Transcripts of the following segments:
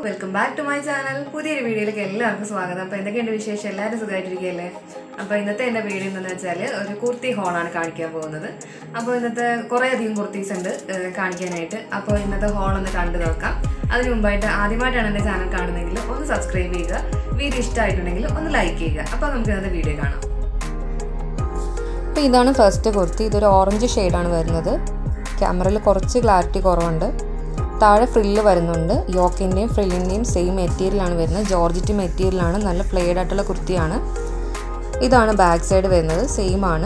welcome back to my channel പുതിയൊരു വീഡിയോയിലേക്ക് എല്ലാവർക്കും സ്വാഗതം അപ്പോൾ എന്തൊക്കെയുണ്ട് വിശേഷം എല്ലാവരും സുഖമായിട്ടിരിക്കുകയല്ലേ അപ്പോൾ ഇന്നത്തെ എൻ്റെ വീഡിയോ എന്ന് വെച്ചാൽ ഒരു കുർത്തി ഹോളാണ് കാണിക്കാൻ പോകുന്നത് അപ്പോൾ ഇന്നത്തെ കുറേ അധികം കുർത്തീസ് ഉണ്ട് ഏഹ്, കാണിക്കാനായിട്ട് അപ്പോൾ ഇന്നത്തെ ഹോൾ ഒന്ന് കണ്ടു നോക്കാം അതിന് മുമ്പായിട്ട് ആദ്യമായിട്ടാണ് എൻ്റെ ചാനൽ കാണുന്നതെങ്കിൽ ഒന്ന് സബ്സ്ക്രൈബ് ചെയ്യുക വീഡിയോ ഇഷ്ടമായിട്ടുണ്ടെങ്കിൽ ഒന്ന് ലൈക്ക് ചെയ്യുക അപ്പോൾ നമുക്ക് ഇന്നത്തെ വീഡിയോ കാണാം അപ്പോൾ ഇതാണ് ഫസ്റ്റ് കുർത്തി ഇതൊരു ഓറഞ്ച് ഷെയ്ഡാണ് വരുന്നത് ക്യാമറയിൽ കുറച്ച് ക്ലാരിറ്റി കുറവുണ്ട് താഴെ ഫ്രില്ല് വരുന്നുണ്ട് യോക്കിൻ്റെയും ഫ്രില്ലിൻ്റെയും സെയിം മെറ്റീരിയലാണ് വരുന്നത് ജോർജിറ്റ് മെറ്റീരിയലാണ് നല്ല ഫ്ലെയ്ഡ് ആയിട്ടുള്ള കുർത്തിയാണ് ഇതാണ് ബാക്ക് സൈഡ് വരുന്നത് സെയിം ആണ്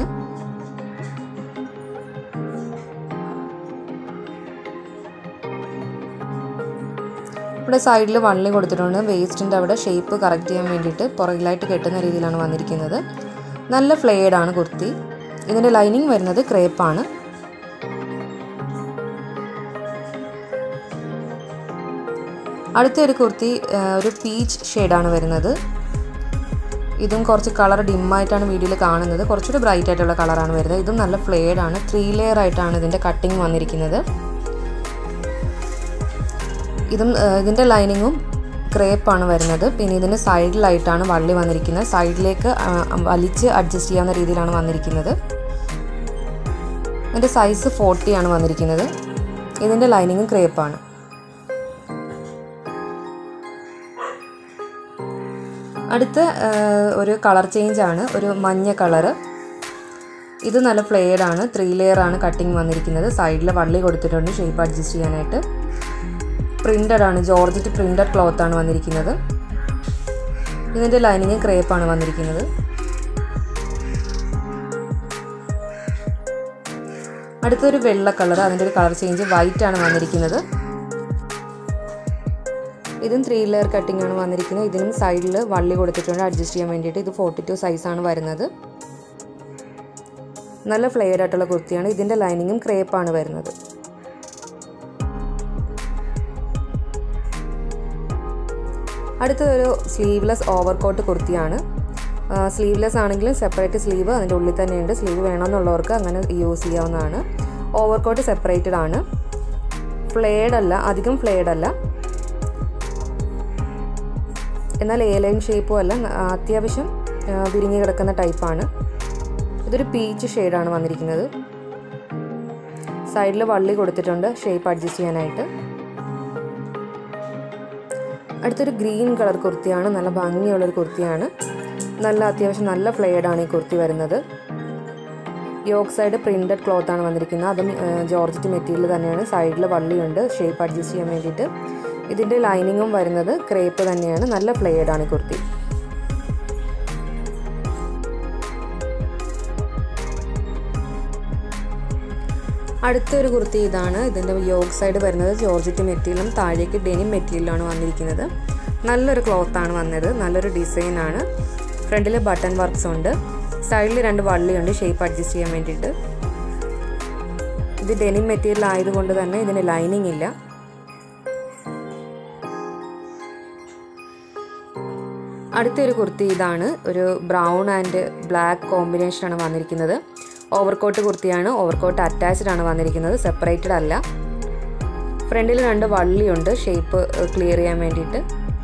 ഇവിടെ സൈഡിൽ വള്ളി കൊടുത്തിട്ടുണ്ട് വേസ്റ്റിൻ്റെ അവിടെ ഷേപ്പ് കറക്റ്റ് ചെയ്യാൻ വേണ്ടിയിട്ട് പുറകിലായിട്ട് കെട്ടുന്ന രീതിയിലാണ് വന്നിരിക്കുന്നത് നല്ല ഫ്ലെയ്ഡ് ആണ് കുർത്തി ഇതിൻ്റെ ലൈനിങ് വരുന്നത് ക്രേപ്പാണ് അടുത്തൊരു കുർത്തി ആ, ഒരു പീച്ച് ഷെയ്ഡാണ് വരുന്നത് ഇതും കുറച്ച് കളർ ഡിമ്മായിട്ടാണ് വീഡിയോയിൽ കാണുന്നത് കുറച്ചുകൂടി ബ്രൈറ്റ് ആയിട്ടുള്ള കളറാണ് വരുന്നത് ഇതും നല്ല ഫ്ലെയർഡ് ആണ് ത്രീ ലെയർ ആയിട്ടാണ് ഇതിൻ്റെ കട്ടിങ് വന്നിരിക്കുന്നത് ഇതും ആ, ഇതിൻ്റെ ലൈനിങ്ങും ക്രേപ്പാണ് വരുന്നത് പിന്നെ ഇതിൻ്റെ സൈഡിലായിട്ടാണ് വള്ളി വന്നിരിക്കുന്നത് സൈഡിലേക്ക് ആ, വലിച്ച് അഡ്ജസ്റ്റ് ചെയ്യാവുന്ന രീതിയിലാണ് വന്നിരിക്കുന്നത് ഇതിൻ്റെ സൈസ് ഫോർട്ടി ആണ് വന്നിരിക്കുന്നത് ഇതിൻ്റെ ലൈനിങ്ങും ക്രേപ്പാണ് അടുത്ത ആ, ഒരു കളർ ചേഞ്ച് ആണ് ഒരു മഞ്ഞ കളറ് ഇത് നല്ല ഫ്ലെയർഡ് ആണ് ത്രീ ലെയർ ആണ് കട്ടിങ് വന്നിരിക്കുന്നത് സൈഡിൽ വള്ളി കൊടുത്തിട്ടുണ്ട് ഷേപ്പ് അഡ്ജസ്റ്റ് ചെയ്യാനായിട്ട് പ്രിന്റഡ് ആണ് ജോർജറ്റ് പ്രിന്റഡ് ക്ലോത്ത് ആണ് വന്നിരിക്കുന്നത് ഇതിൻ്റെ ലൈനിങ് ക്രേപ്പ് ആണ് വന്നിരിക്കുന്നത് അടുത്തൊരു വെള്ള കളർ അതിൻ്റെ ഒരു കളർ ചേഞ്ച് വൈറ്റ് ആണ് വന്നിരിക്കുന്നത് ഇതും ത്രീ ലെയർ കട്ടിംഗ് ആണ് വന്നിരിക്കുന്നത് ഇതിനും സൈഡിൽ വള്ളി കൊടുത്തിട്ടുണ്ട് അഡ്ജസ്റ്റ് ചെയ്യാൻ വേണ്ടിയിട്ട് ഇത് ഫോർട്ടി ടു സൈസാണ് വരുന്നത് നല്ല ഫ്ലെയർ ആയിട്ടുള്ള കുർത്തിയാണ് ഇതിൻ്റെ ലൈനിങ്ങും ക്രേപ്പാണ് വരുന്നത് അടുത്തതൊരു സ്ലീവ്ലെസ് ഓവർകോട്ട് കുർത്തിയാണ് സ്ലീവ്ലെസ് ആണെങ്കിലും സെപ്പറേറ്റ് സ്ലീവ് അതിൻ്റെ ഉള്ളിൽ തന്നെയുണ്ട് സ്ലീവ് വേണമെന്നുള്ളവർക്ക് അങ്ങനെ യൂസ് ചെയ്യാവുന്നതാണ് ഓവർകോട്ട് സെപ്പറേറ്റഡ് ആണ് ഫ്ലെയർഡ് അല്ല അധികം ഫ്ലെയർഡ് അല്ല എന്നാൽ എ ലൈൻ ഷേപ്പും അല്ല ന- അത്യാവശ്യം ആ, വിരിഞ്ഞ് കിടക്കുന്ന ടൈപ്പാണ് ഇതൊരു പീച്ച് ഷെയ്ഡാണ് വന്നിരിക്കുന്നത് സൈഡിൽ വള്ളി കൊടുത്തിട്ടുണ്ട് ഷേപ്പ് അഡ്ജസ്റ്റ് ചെയ്യാനായിട്ട് അടുത്തൊരു ഗ്രീൻ കളർ കുർത്തിയാണ് നല്ല ഭംഗിയുള്ളൊരു കുർത്തിയാണ് നല്ല അത്യാവശ്യം നല്ല ഫ്ലെയർഡ് ആണ് ഈ കുർത്തി വരുന്നത് യോക്ക് സൈഡ് പ്രിന്റഡ് ക്ലോത്ത് ആണ് വന്നിരിക്കുന്നത് അതും ആ, ജോർജറ്റ് മെറ്റീരിയൽ തന്നെയാണ് സൈഡിൽ വള്ളിയുണ്ട് ഷേപ്പ് അഡ്ജസ്റ്റ് ചെയ്യാൻ വേണ്ടിയിട്ട് ഇതിൻ്റെ ലൈനിങ്ങും വരുന്നത് ക്രേപ്പ് തന്നെയാണ് നല്ല ഫ്ലെയർഡ് ആണ് ഈ കുർത്തി അടുത്തൊരു കുർത്തി ഇതാണ് ഇതിൻ്റെ യോഗ് സൈഡ് വരുന്നത് ജോർജറ്റ് മെറ്റീരിയലും താഴേക്ക് ഡെനിം മെറ്റീരിയലാണ് വന്നിരിക്കുന്നത് നല്ലൊരു ക്ലോത്ത് ആണ് വന്നത് നല്ലൊരു ഡിസൈൻ ആണ് ഫ്രണ്ടിൽ ബട്ടൺ വർക്ക്സ് ഉണ്ട് സൈഡിൽ രണ്ട് വള്ളിയുണ്ട് ഷേപ്പ് അഡ്ജസ്റ്റ് ചെയ്യാൻ വേണ്ടിയിട്ട് ഇത് ഡെനിം മെറ്റീരിയൽ ആയതുകൊണ്ട് തന്നെ ഇതിന് ലൈനിങ് ഇല്ല അടുത്തൊരു കുർത്തി ഇതാണ് ഒരു ബ്രൗൺ ആൻഡ് ബ്ലാക്ക് കോമ്പിനേഷനാണ് വന്നിരിക്കുന്നത് ഓവർകോട്ട് കുർത്തിയാണ് ഓവർകോട്ട് അറ്റാച്ച്ഡ് ആണ് വന്നിരിക്കുന്നത് സെപ്പറേറ്റഡ് അല്ല ഫ്രണ്ടിൽ രണ്ട് വള്ളിയുണ്ട് ഷേപ്പ് ക്ലിയർ ചെയ്യാൻ വേണ്ടിയിട്ട്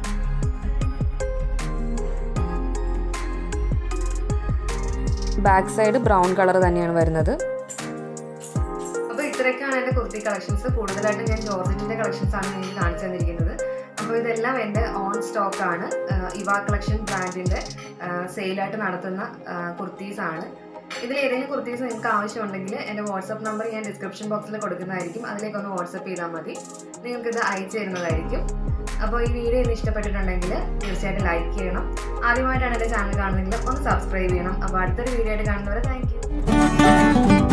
ബാക്ക് സൈഡ് ബ്രൗൺ കളർ തന്നെയാണ് വരുന്നത് അപ്പോൾ ഇത്രയൊക്കെയാണ് എൻ്റെ കുർത്തി കളക്ഷൻസ് കൂടുതലായിട്ടും ഞാൻ ജോർജറ്റിൻ്റെ കളക്ഷൻസ് ആണ് നിങ്ങൾക്ക് കാണിച്ചു തന്നിരിക്കുന്നത് അപ്പോൾ ഇതെല്ലാം എൻ്റെ ഓൺ സ്റ്റോക്ക് ആണ് ഇവ കളക്ഷൻ ബ്രാൻഡിൻ്റെ സെയിലായിട്ട് നടത്തുന്ന കുർത്തീസ് ആണ് ഇതിൽ ഏതെങ്കിലും കുർത്തീസ് നിങ്ങൾക്ക് ആവശ്യമുണ്ടെങ്കിൽ എൻ്റെ വാട്സപ്പ് നമ്പർ ഞാൻ ഡിസ്ക്രിപ്ഷൻ ബോക്സിൽ കൊടുക്കുന്നതായിരിക്കും അതിലേക്ക് ഒന്ന് വാട്സപ്പ് ചെയ്താൽ മതി നിങ്ങൾക്കിത് അയച്ചു തരുന്നതായിരിക്കും അപ്പോൾ ഈ വീഡിയോ ഇന്ന് ഇഷ്ടപ്പെട്ടിട്ടുണ്ടെങ്കിൽ തീർച്ചയായിട്ടും ലൈക്ക് ചെയ്യണം ആദ്യമായിട്ടാണ് എൻ്റെ ചാനൽ കാണുന്നതെങ്കിൽ ഒന്ന് സബ്സ്ക്രൈബ് ചെയ്യണം അപ്പോൾ അടുത്തൊരു വീഡിയോ ആയിട്ട് കാണുന്നവരെ താങ്ക് യു